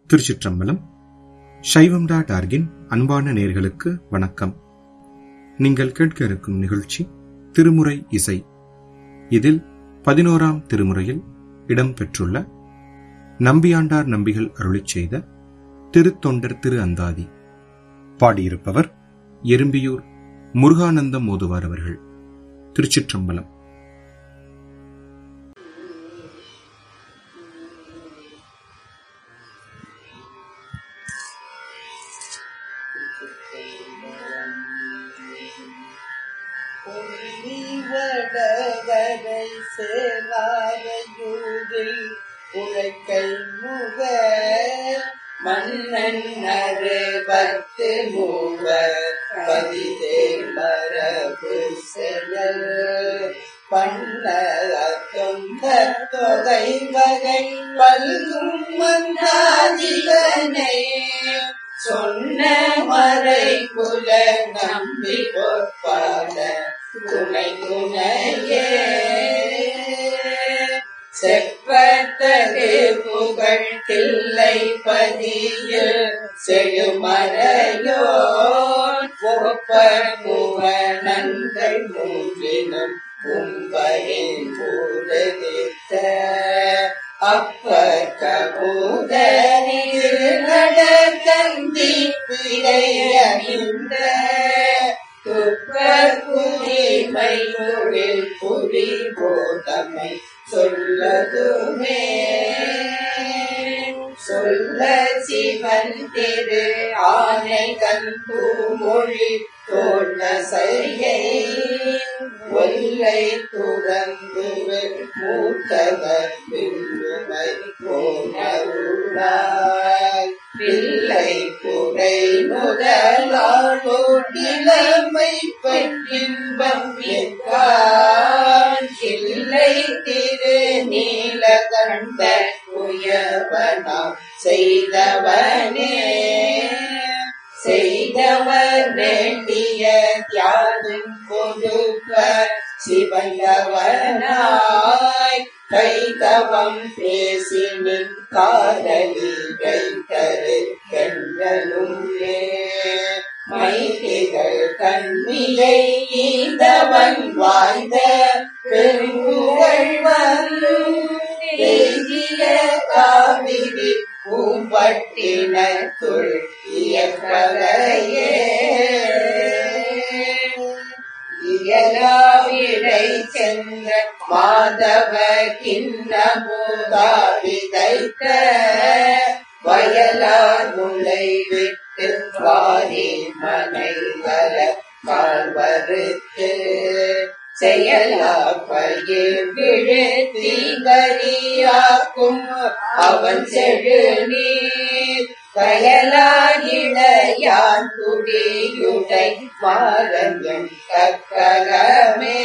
திருச்சிற்றம்பலம் சைவம் டாட் ஆர்கின் அன்பான நேர்களுக்கு வணக்கம் நீங்கள் கேட்க இருக்கும் நிகழ்ச்சி திருமுறை இசை இதில் பதினோராம் திருமுறையில் இடம்பெற்றுள்ள நம்பியாண்டார் நம்பிகள் அருளிச் செய்த திருத்தொண்டர் திரு அந்தாதி பாடியிருப்பவர் எறும்பியூர் முருகானந்தம் மோதுவார் அவர்கள் திருச்சிற்றம்பலம் பொன்னிவடகரை சேவாரையூரில் உழைக்கை முக மன்னன் அறுபத்து மூவர் பதிதேர் மரபு செயல் பண்ண தொந்த தொகை வகை பல்கும் மன்னாதிகனை சொன்ன மறை குல நம்பி பொற்பாட துணை துணையே செப்பத்தகு புகழ் தில்லை பதியில் செழுமறையோ ஒப்பமுவனங்கள் மூன்றினும் கும்பரின் பூரதித்த அப்ப கபூதரில் நடத்தந்தி பிழையணிந்த துப்பர் புரிமை தொழில் புரி போதமை சொல்லதுமே சொல்ல சிவன் திரு ஆனை கண்பூ மொழி தோன்ற செய்கை ஒல்லை துறந்து மூத்தவர் பின்னுமை போனருளாய் பிள்ளை புரை முதலாளோர் இளமை பெற்றின்பம் இல்லை திரு நீலகண்ட உயவனாம் செய்தவனே செய்தவர் வேண்டிய தியாகம் கொடுப்ப சிவந்தவனாய் கைதவம் பேசினின் காதலி கைத்தரு கண்டனுள்ளே மைதிகள் கண்மியை ஈந்தவன் வாழ்ந்த பெருங்குகழ்வன் எய்திய காவிரி பூம்பட்டினத்துள் இயக்கலையே இயலாவிடை சென்ற மாதவ கிண்ணமுதா விதைத்த வயலார் முளை விட்டு வாரி மனை வர கால்வருத்து செயலா பயிர் விழுத்தி கரியாக்கும் அவன் செழு நீர் கயலாயிழையான் குடியுடை மாறன் கக்கலமே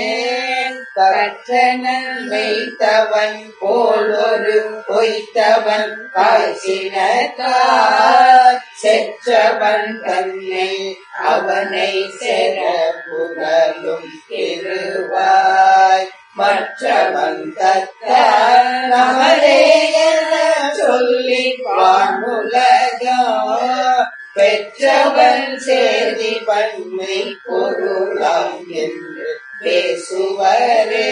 கற்றனன் வைத்தவன் போல் ஒரு பொய்த்தவன் காய்ச்சினார் செற்றவன் தன்னை அவனை செற புகழும் திருவாய் மற்றவன் தத்த நமரே என சொல்லி வானுலகம் பெற்றவன் சேதி பன்மை பொருளாம் என்று பேசுவரே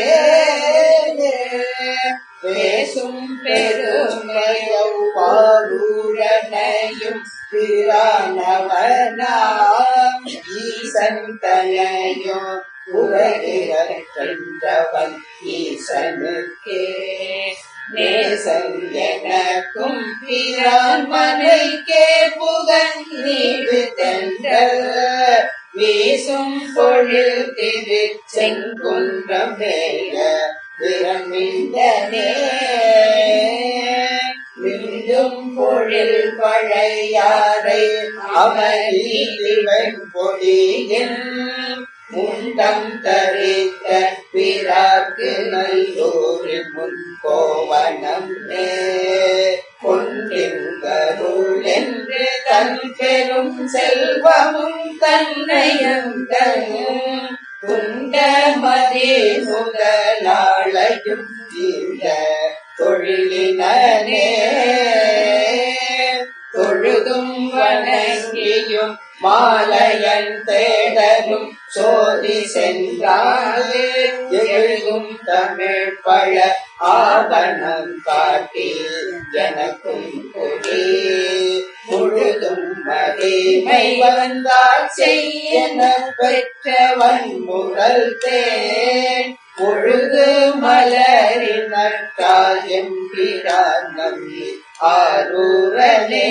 பேசும் பெருமையவ்வாரூரனையும் பிரானவனாம் ஈசன் தனையும் உலகிழந்தவன் ஈசனுக்கே நேசன் எனக்கும் பிரான் மனைக்கே புகன் நீடு தென்றல் வீசும் பொழில் திரு செங்குன்றம் மேல விரமிந்தனே மீண்டும் பொழில் பழையாரை அமர்வன் பொடியின் முண்டம் தரித்த பிறாக்கு நல்லூரி முன் கோவணம் கொண்டிருந்தருள் என்று தன் பெரும் செல்வமும் தன்னையும் தரும் துண்ட மதி முதலாளையும் தீர்ந்த தொழிலினே தொழுதும் வணங்கியும் மாலையன் தேடரும் சோதி சென்றாது எழுதும் தமிழ் பழ ஆவணம் காட்டி எனக்கும் கொடி முழுதும் மகிமை வந்தால் செய்யன பெற்றவன் முரல் தேன் பொழுது மலரினற்றால் எம்பிரான் நம்பி ஆரூரனே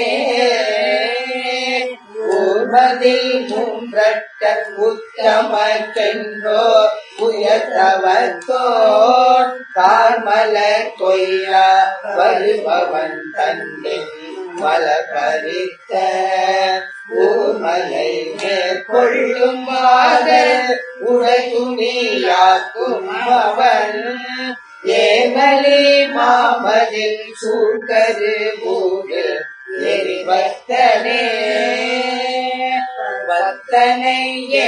ஊர்மதில் மூன்றட்ட உத்தமக்கென்றோ உயர்த்தவத்தோன் கார்மலர் கொய்யா வருபவன் தன்னில் மலபரித்த ஊர்மலை மேற்கொள்ளும் மாத உடையுணியாக்கும் அவன் ஏமலி மாமதில் சூழ்கரு ஊடு எரிவத்தனே வத்தனை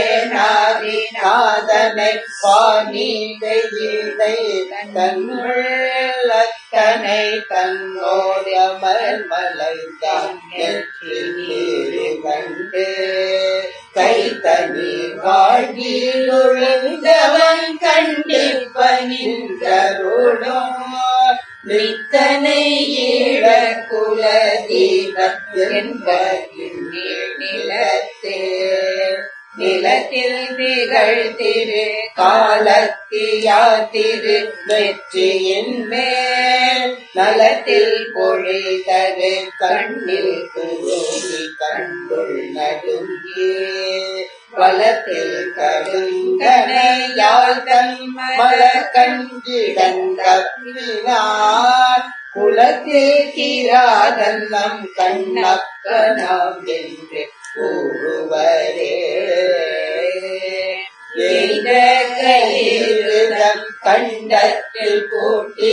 ஏனாதிநாதனை பாணி தெய்தை தன்னுள்ளத்தனை தன்னோடமல் மலை தான் கண்டு கைத்தனி வாழ்வியொழுந்தவன் கண்டிப்பனின்றருளும் நித்தனை ஈழக்குல தீபத்தின்பகில் நிலத்தே நிலத்தில் திகழ் திரு காலத்தியா திரு வெற்றியின் மேல் நலத்தில் பொழிதரு கண்ணில் குருவி கண்டுள் நடுங்கி வலத்தில் கடுங்கனையால் தன் மலர் கண்டிடங்கப்பினார் குலத்தில் கிராதன்னம் கண்ணப்பனாம் என்று கூறுவரே எய்த கையிருதம் கண்டத்தில் கூட்டி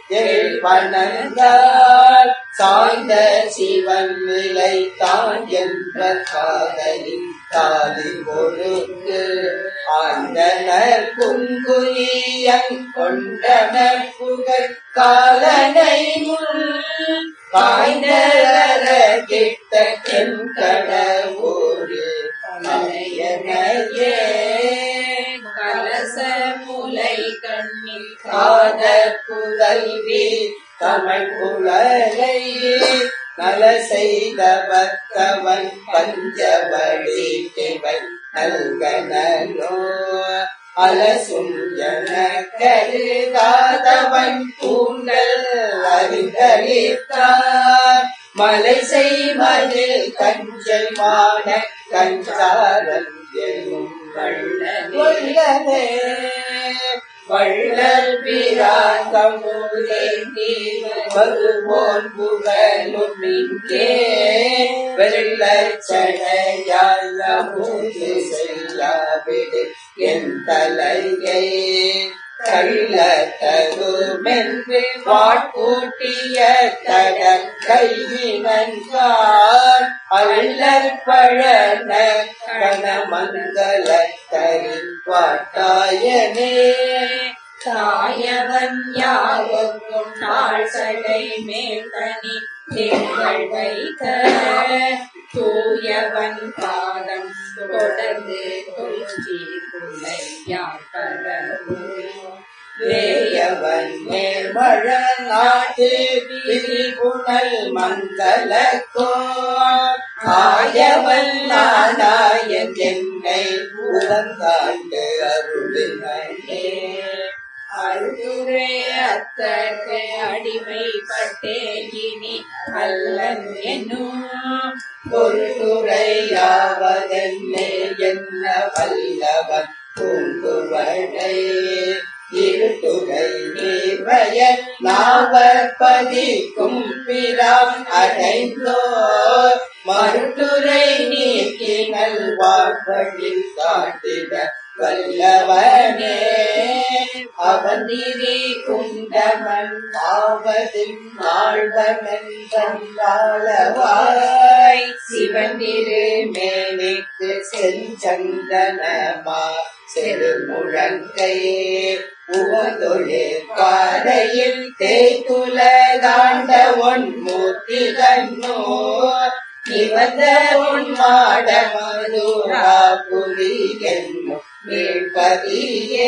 வணங்கால் சாய்ந்த சிவன் நிலை தான் என்ற காதலின் தாலி பொறுத்து ஆண்டனர் குங்குலியங் கொண்டனர் புகழ் காலனை முன் காய்ந்தர கிட்ட என் கடவுரு மலையனையே கலச முலை கண்ணில் காத புதல்வி தமிழ் குழலை நல செய்தவத்தவன் பஞ்சவடி திவன் நல்கனோ அலசும் என கருதாதவன் கூண்டல் அறிந்தளித்தார் மலை செய்வதில் கஞ்சை மான கஞ்சாரன் எனும் வள்ளலே வள்ளல் பிராந்தமுதேந்தி வருவோன் புகழும் இங்கே வெள்ளச்சடையால் அமுது செய்யாவிடு என் தலையை கள்ளத்தகுமென்று வாட்கூட்டிய தடல் கையினன்கார் அள்ளற் பழன கணமங்கல தரிப்பாட்டாயனே தாயவன் யாவர்க்கும் நாள் சடை மேல் தனி திங்கள் வைக்க தூயவன் பாதம் தொடர்ந்து கொச்சி பிள்ளையார் பரவும் வேயவன் மேல்மழ நாட்டு விரிபுணல் மங்களக்கோன் ஆயவன் நானாயன் என்னை உறந்தாண்டு அருளினே அழுதுரே அத்தற்கு அடிமைப்பட்டேன் இனி அல்லன் என்னும் பொருளுரையாவதென்னை என்ன வல்லவன் பூங்குவடை இருட்டுகை நீர்வயல் நாவற்பதிக்கும் பிராம் அடைந்தோர் மருட்டுரை நீக்கினல் வாழ்வழில் காட்டிட வல்லவனே அவனிரி குண்டமன் ஆவதில் ஆழ்வனென்றவாய் சிவனிரு மேனிக்கு செஞ்சந்தனமா செருமுழங்கை உவதொழில் பாறையில் தேய்துலகாண்ட ஒன் மூர்த்தி தன்னோ சிவந்த பொன்மாட மதுராபுரி என்னும் நீழ்பதியே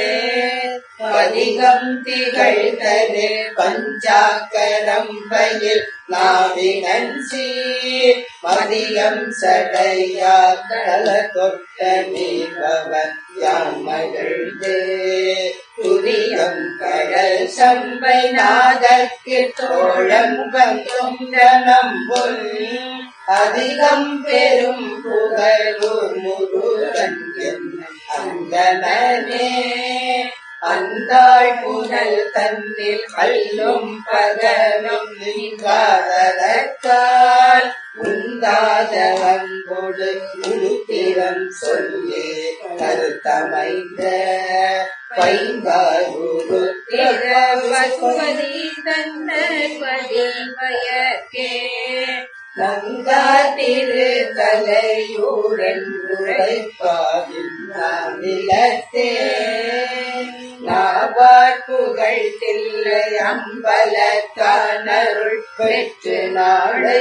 பதிகம் திகழ்தரு பஞ்சாக்கரம் பயில் நாவினன் சீர் மதியம் சடையா கடல தொட்ட நீபவன் யான் மகிழ்ந்து துரியம் கடல் சம்பை நாதற்கு தோழம் வந்தும் பொன் அதிகம் பெரும் புகழூர் முருகன் என்னும் அந்தனே அந்தாள் புனல் தன்னில் அல்லும் பகலும் நின்றாதற்கால் உந்தாதவன்போடு உருத்திரம் சொல்லி கருத்தமைந்த பைங்காரு பசுபதி தந்த பதிவயற்கே நங்காத்திரு தலையூரன் உரைப்பாவின் நிலத்தே நாவார் புகழ் தில்லை அம்பலத்தானருள் பெற்று நாளை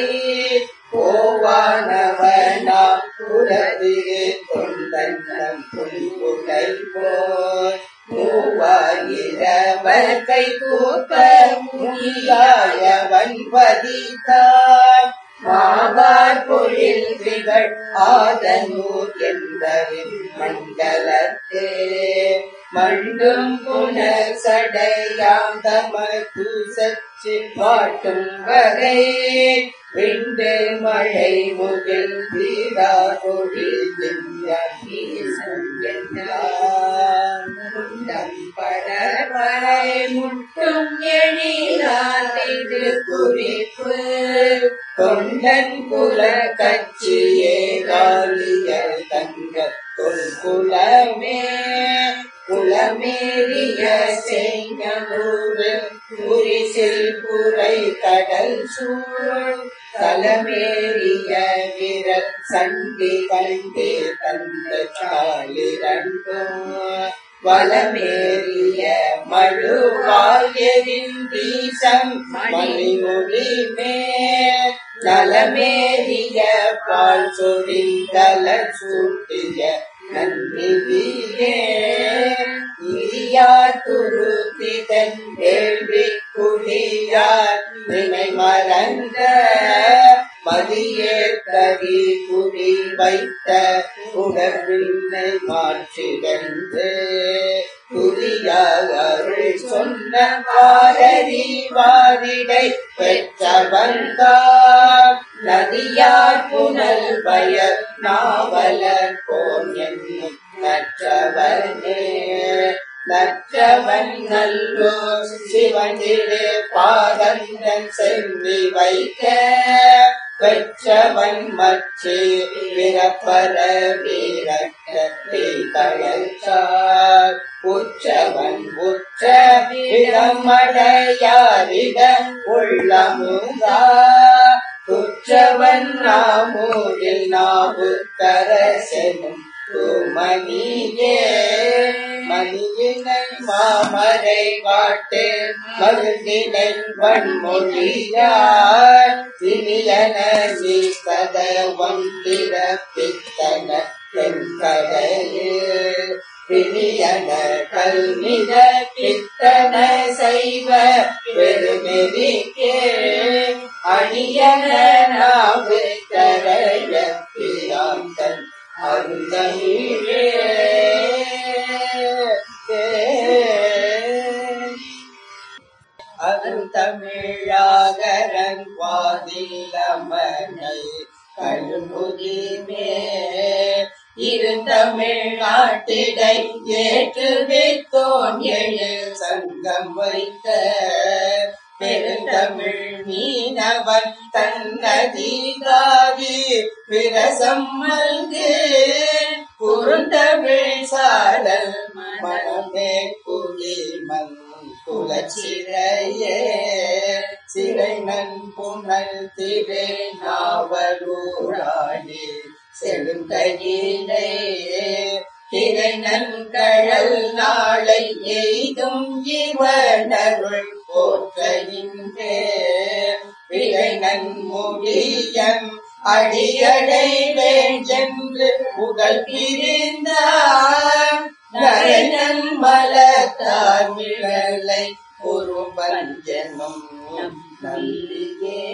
போவானவனாம் புறதிரு தொண்டன்னம் புல்புகை போய் மூவாயிரவர் கை கூப்ப முனியாயவன் பதித்தான் மாவார் பொழில் திகழ் ஆதனூர் என்பரின் மண்டலத்தே மண்டும் புனர் சடையாம் தமக்கு சச்சி பாட்டும் வகை விண்டு மழை முகில் வீரா பொழில் முண்டம் படவரை முட்டும் எழிலாதிடு குறிப்பு தொண்டன் குல கட்சியே காலியல் தங்க தொல்குலமே குலமேறிய செங்கனூறு குறிசில் புரை கடல் சூழ் தலமேறிய விரல் சண்டி கண்டே தந்த சாலிரண்டும் வலமேறிய மழுவால் எரிந்தீசம் மணிமொழி மேல் நலமேறிய பால் சொரிந்தல சூட்டிய நன்றியே இரியார் துருத்திதன் வேள்வி குடியார் நினை மறந்த மதியேற்கரி குடி வைத்த உடற்பின்னை மாற்றிடந்து துரியாகருள் சொன்ன வாரதி வாரிடை பெற்றவன்தான் நதியார் புனல் பயர் நாவலர் போன் என்னும் நற்றவனே நற்றவன் நல்லோ சிவனிலே பாதந்தன் செம்மி வைக்க பெற்றவன் மச்சு பிறப்பர வீரக்கத்தை தழற்றார் உற்றவன் உற்ற விடமடையாரிடம் உள்ளமுதா துற்றவன் நாமூரில் நாவு கரசெனும் மணியே மணியினை மாமரை காட்டு மருந்தினை வன்மொழியார் திணியன நீ கத வந்திர பித்தன தென்கடையே பிணியன கல்மித பித்தன செய்வ பெருமெறிக்கே அணியன நாவு கரைய பிராந்தன் அருந்தமிழே அருந்தமிழாகரன் வாதிலமனை கழுமுதிமே இருந்தமிழ்நாட்டிடை ஏற்று வைத்தோன் எழு சங்கம் வைத்த பெருந்தமிழ் மீனவன் தன்னதிகாரி விரசம் மல்கு குறுந்தமிழ் சாரல் மனமே குடி மண் குலச்சிறையே சிறை நன் புனல் திரு நாவலூராடி செழுந்தகிலே திரை நன்கழல் நாளை எய்தும் இவனருள் போற்ற இன்றே விரை நன்முடியம் அடியடைவேன் என்று உடல் பிரிந்தார் நரனன் மலத்தார் மிழலை ஒரு பஞ்சனும் நம்பியே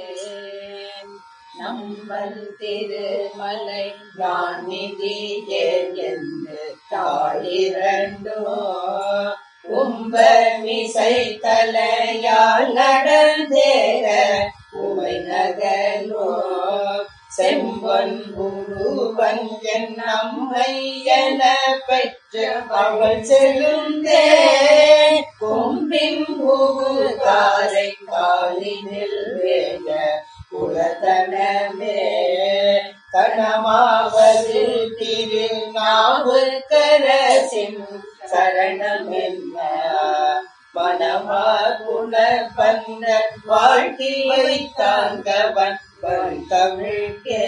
நம்பன் திருமலை யானிதியே என்று தாழிரண்டோ கும்ப மிசை தலையால் நடந்தேற உமை நகலோ செம்பன் குருவன் என் நம்மை என பெற்று அவள் செலுந்தே கொம்பின் புகுதாரை காலினில் வேக குலதனமே கணமாவது திருநாவுக்கரசின் சரணம் என்ன மனமா குண பந்த வாழ்த்தி வைத்தாங்கவன் வன் தமிழ்கே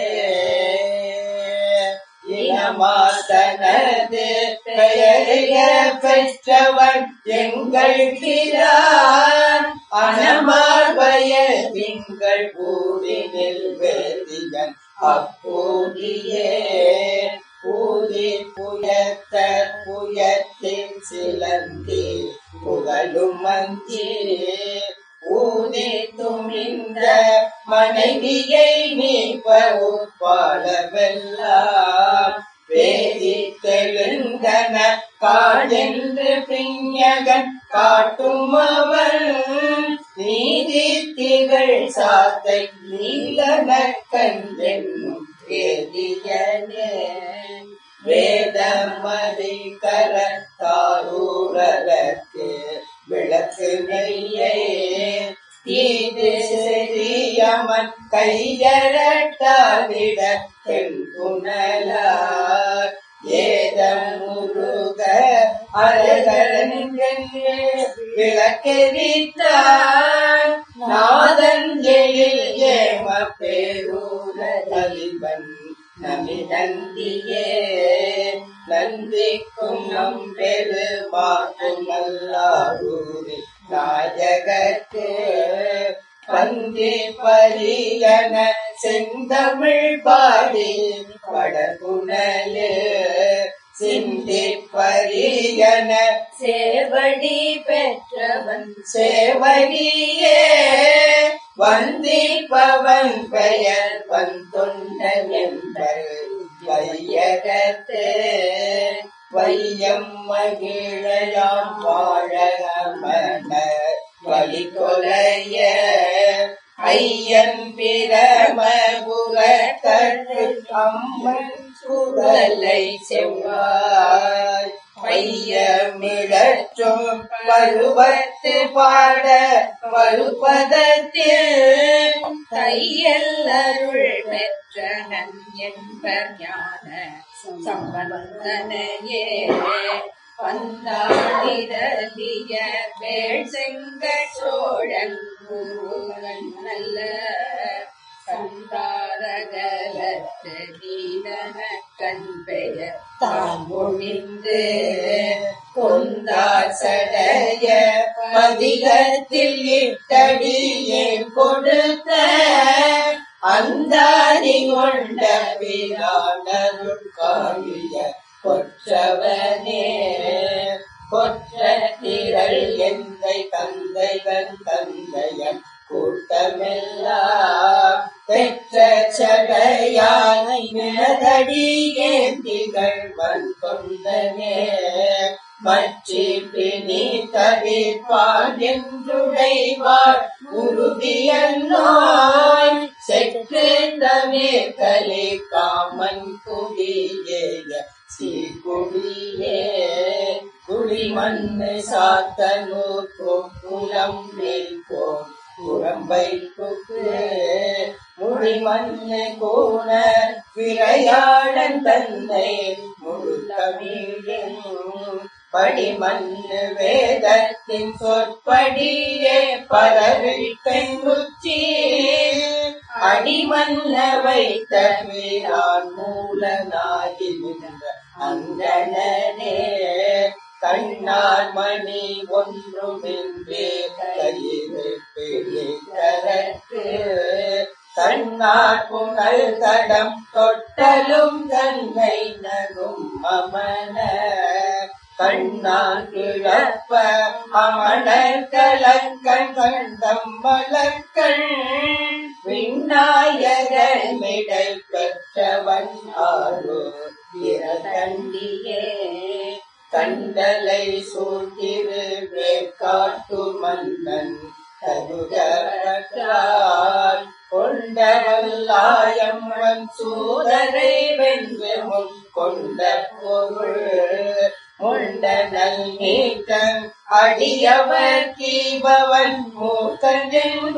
இனமாத்தனது பெயரைய பெற்றவன் எங்கள் கிரான் அனமார்பய திங்கள் கூடினில் வேதியன் அப்போதியே பூதி புயத்த புயத்தின் சிலந்தி புகழும் மந்தி ஊதி துமிந்த மனைவியை நீப்ப உட்பாளவெல்லாம் வேதி தெலுங்கன காடென்று பிஞகன் காட்டும் அவன் நீதி திகழ் சாத்தை நீலன கண்டென்னும் வேதியனே வேதமதி கர தாரூரருக்கு விளக்கு நெய்யே தீது செறியமன் கையழட்டாவிட தென்புணலார் ஏதம் முருக அழகரங்கென்று விளக்கெரித்தார் நாதன் எழில் ஏம பேரூர தலிபன் நமி நந்தியே நந்திக்கும் நம் பெருமாக்கும் நல்லாரூரி நாயகத்து பந்தி பரியன செந்தமிழ் பாடி வடகுணலே சிந்தி பரியன சேவடி பெற்றவன் சேவடியே வந்திப்பவன் பெயர் வந்தொண்டன் என்பர் வையகத்தே வையம் மகிழையாம் வாழகமன வழி கொலைய ஐயன் பிரமபுர கற்று அம்மன் சுடலை செவ்வாய் பையமிழற்றும் பருவத்து பாட பருப்பதத்தில் தையல் அருள் பெற்றனன் என்பர் ஞான சம்பந்தனையே வந்தாடிரலிய வேள் செங்க சோழன் குருவன் நல்ல சந்தாரகலற்ற நீதன கண் பெயர் தாம் ஒழிந்து கொந்தார் சடைய பதிகத்தில் இட்டடியே கொடுத்த அந்தாதி கொண்ட பிரானருள் காழிய கொற்றவனே கொற்ற திரள் எந்தை தந்தைகள் தந்தையன் கூட்டமெல்லாம் பெற்ற சடையானை மிளதடி ஏந்திகள் வன் கொண்டனே மற்றி பிணி தவிர்ப்பான் என்றுடைவாள் உறுதியன்னோய் செற்றே கலி காமன் குடியேய சீக்குடியே குடி மண்ணு சாத்தனூர் குலம் மேல்போன் குரம்பை குக்கு முடி மண்ணு கோண விளையாடன் தந்தை முழு தமிழின் படிமண்ணு வேதத்தின் சொற்படியே பரவில் பெண்ணுச்சி அடிமன்ன வைத்த வீரான் மூலனாகி நின்ற அந்தனே கண்ணார் மணி ஒன்றுமின்றே கையிலே பிடித்தரக்கு தன்னார் புகழ் தடம் தொட்டலும் தன்னை நகும் அமன கண்ணான் கிழப்ப அமணர் கலக்கண் கண்டம் மலக்கண் விநாயகமிடை பெற்றவன் ஆரோ தண்டியே கண்டலை சூழ்த்திரு வேற்காட்டு மன்னன் தருகிறார் கொண்டவல்லாயம்மன் சூதரை வென்று முன் கொண்ட பொருள் முண்டனல் நீட்டம் அடியவர் கீபவன் மூக்கஞ்சென்ப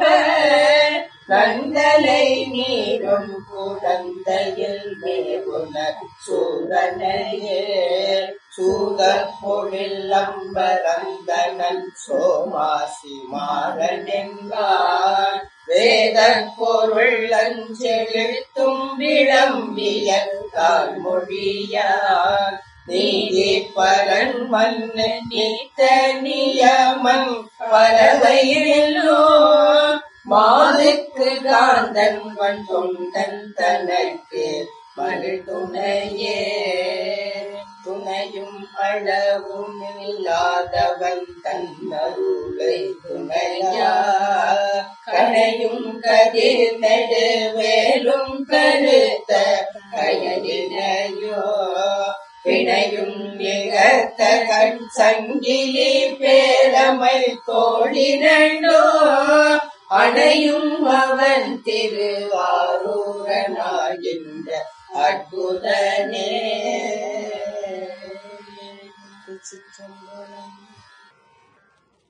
கண்டலை நீரும் குழந்தையில் மேவுல சூரனையே சூதர் பொழில் அம்பரந்தனன் சோமாசி மாறன் என்பார் வேத பொருள் அஞ்செழுத்தும் விளம்பிய கால் மொழியார் நீதி பரன் மன்னு நீத்த நியமன் பறவையிலோ மாதுக்கு காந்தன் வன் தொண்டன் தனக்கு மகள் துணையே துணையும் அளவும் இல்லாதவன் தன்னருளை துணையா கனையும் கதிர் நெடு வேலும் கருத்த கயலினையோ பிணையும் நிகழ்த்த கண் சங்கிலி பேரமை தோழினோ அணையும் அவன் திருவாரூரனாகின்ற அற்புதனே திருச்சிற்றம்பலம்